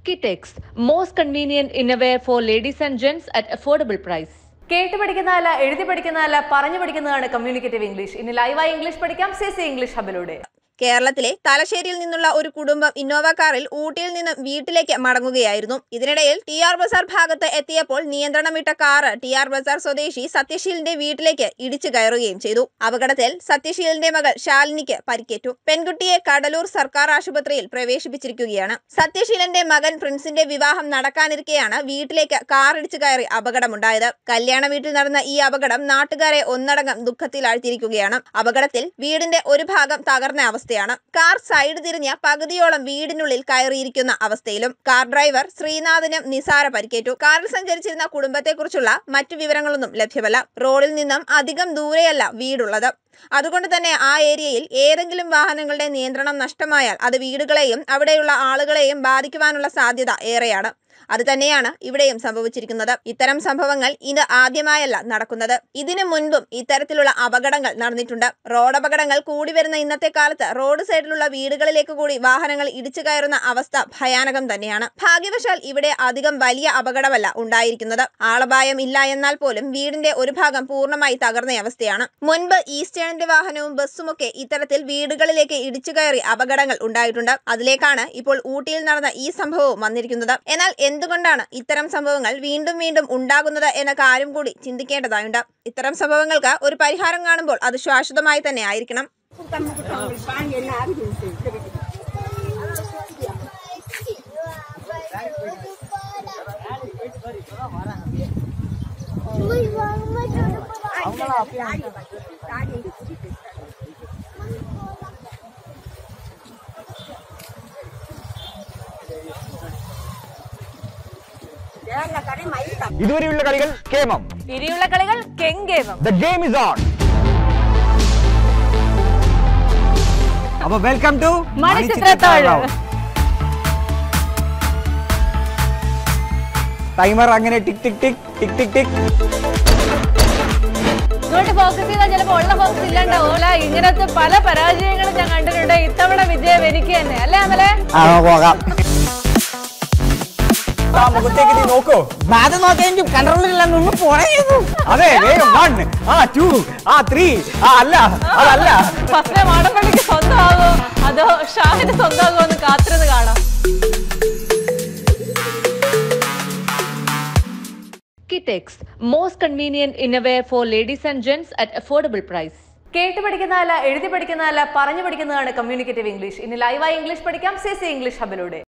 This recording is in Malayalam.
Kitex, most convenient innerwear for ladies and gents at affordable price. കേട്ട് പഠിക്കുന്നതല്ല എഴുതി പഠിക്കുന്നതല്ല പറഞ്ഞു പഠിക്കുന്നതാണ് കമ്മ്യൂണിക്കേറ്റീവ് ഇംഗ്ലീഷ് ഇനി ലൈവായി ഇംഗ്ലീഷ് പഠിക്കാം സി സി ഇംഗ്ലീഷ് ഹബിലൂടെ കേരളത്തിലെ തലശ്ശേരിയിൽ നിന്നുള്ള ഒരു കുടുംബം ഇന്നോവ കാറിൽ ഊട്ടിയിൽ നിന്നും വീട്ടിലേക്ക് മടങ്ങുകയായിരുന്നു ഇതിനിടയിൽ ടി ആർ ബസാർ ഭാഗത്ത് എത്തിയപ്പോൾ നിയന്ത്രണം വിട്ട കാറ് ടി ആർ ബസാർ സ്വദേശി സത്യശീലിന്റെ വീട്ടിലേക്ക് ഇടിച്ചു കയറുകയും ചെയ്തു അപകടത്തിൽ സത്യശീലിന്റെ മകൾ ശാലിനിക്ക് പരിക്കേറ്റു പെൺകുട്ടിയെ കടലൂർ സർക്കാർ ആശുപത്രിയിൽ പ്രവേശിപ്പിച്ചിരിക്കുകയാണ് സത്യശീലന്റെ മകൻ പ്രിൻസിന്റെ വിവാഹം നടക്കാനിരിക്കെയാണ് വീട്ടിലേക്ക് കാർ ഇടിച്ചു കയറി അപകടമുണ്ടായത് കല്യാണ വീട്ടിൽ നടന്ന ഈ അപകടം നാട്ടുകാരെ ഒന്നടങ്കം ദുഃഖത്തിലാഴ്ത്തിയിരിക്കുകയാണ് അപകടത്തിൽ വീടിന്റെ ഒരു ഭാഗം തകർന്ന അവസ്ഥയാണ് കാർ സൈഡ് തിരിഞ്ഞ പകുതിയോളം വീടിനുള്ളിൽ കയറിയിരിക്കുന്ന അവസ്ഥയിലും കാർ ഡ്രൈവർ ശ്രീനാഥിനും നിസാര പരിക്കേറ്റു കാറിൽ സഞ്ചരിച്ചിരുന്ന കുടുംബത്തെക്കുറിച്ചുള്ള മറ്റു വിവരങ്ങളൊന്നും ലഭ്യമല്ല റോഡിൽ നിന്നും അധികം ദൂരെയല്ല വീടുള്ളത് അതുകൊണ്ട് തന്നെ ആ ഏരിയയിൽ ഏതെങ്കിലും വാഹനങ്ങളുടെ നിയന്ത്രണം നഷ്ടമായാൽ അത് വീടുകളെയും അവിടെയുള്ള ആളുകളെയും ബാധിക്കുവാനുള്ള സാധ്യത ഏറെയാണ് അത് തന്നെയാണ് ഇവിടെയും സംഭവിച്ചിരിക്കുന്നത് ഇത്തരം സംഭവങ്ങൾ ഇത് ആദ്യമായല്ല നടക്കുന്നത് ഇതിനു മുൻപും ഇത്തരത്തിലുള്ള അപകടങ്ങൾ നടന്നിട്ടുണ്ട് റോഡ് അപകടങ്ങൾ കൂടി വരുന്ന ഇന്നത്തെ കാലത്ത് റോഡ് സൈഡിലുള്ള വീടുകളിലേക്ക് കൂടി വാഹനങ്ങൾ ഇടിച്ചു കയറുന്ന അവസ്ഥ ഭയാനകം തന്നെയാണ് ഭാഗ്യവശാൽ ഇവിടെ അധികം വലിയ അപകടമല്ല ഉണ്ടായിരിക്കുന്നത് ആളപായം ഇല്ല എന്നാൽ പോലും വീടിന്റെ ഒരു ഭാഗം പൂർണ്ണമായി തകർന്ന അവസ്ഥയാണ് മുൻപ് ഈസ്റ്റേണിന്റെ വാഹനവും ബസ്സുമൊക്കെ ഇത്തരത്തിൽ വീടുകളിലേക്ക് ഇടിച്ചു കയറി അപകടങ്ങൾ ഉണ്ടായിട്ടുണ്ട് അതിലേക്കാണ് ഇപ്പോൾ ഊട്ടിയിൽ നടന്ന ഈ സംഭവവും വന്നിരിക്കുന്നത് എന്നാൽ എന്തുകൊണ്ടാണ് ഇത്തരം സംഭവങ്ങൾ വീണ്ടും വീണ്ടും ഉണ്ടാകുന്നത് എന്ന കാര്യം കൂടി ചിന്തിക്കേണ്ടതായുണ്ട് ഇത്തരം സംഭവങ്ങൾക്ക് ഒരു പരിഹാരം കാണുമ്പോൾ അത് ശാശ്വതമായി തന്നെ ആയിരിക്കണം ഇതുവരെയുള്ള കളികൾ കേമം ഇനിയുള്ള കളികൾ കെങ്കേമം ദ ഗെയിം ഇസ് ഓൺ അപ്പൊ വെൽക്കം ടു മണിച്ചിത്രത്താഴ്. ടൈമർ അങ്ങനെ ടിക് ടിക് ടിക് ടിക് ടിക് ടിക് ഇങ്ങോട്ട് ഫോക്കസ് ചെയ്താൽ ചിലപ്പോൾ ഉള്ള ഫോക്കസ് ഇല്ലാണ്ടാവൂല ഇങ്ങനത്തെ പല പരാജയങ്ങളും ഞാൻ കണ്ടിട്ടുണ്ട് ഇത്തവണ വിജയം എനിക്ക് തന്നെ അല്ലേ അമലെ ആ പോകാം ആ മുഖത്തേക്ക് നീ നോക്കൂ അത് നോക്കിയാൽ കൺട്രോളില്ല നിന്ന് പോണേ അതെ വേഗം വൺ ആ ടു ആ ത്രീ ആ അല്ല അതല്ല ഫസ്റ്റ് മാടപ്പള്ളിക്ക് സ്വന്തമാകോ അതോ ഷാഹിന് സ്വന്തമാകോ എന്ന് കാത്തിരുന്ന് കാണാം Kitex, most convenient innerwear for ladies and gents at affordable price. കേട്ട് പഠിക്കുന്നതല്ല എഴുതി പഠിക്കുന്നതല്ല പറഞ്ഞു പഠിക്കുന്നതാണ് കമ്മ്യൂണിക്കേറ്റീവ് ഇംഗ്ലീഷ് ഇനി ലൈവായി ഇംഗ്ലീഷ് പഠിക്കാം സി സി ഇംഗ്ലീഷ് ഹബിലൂടെ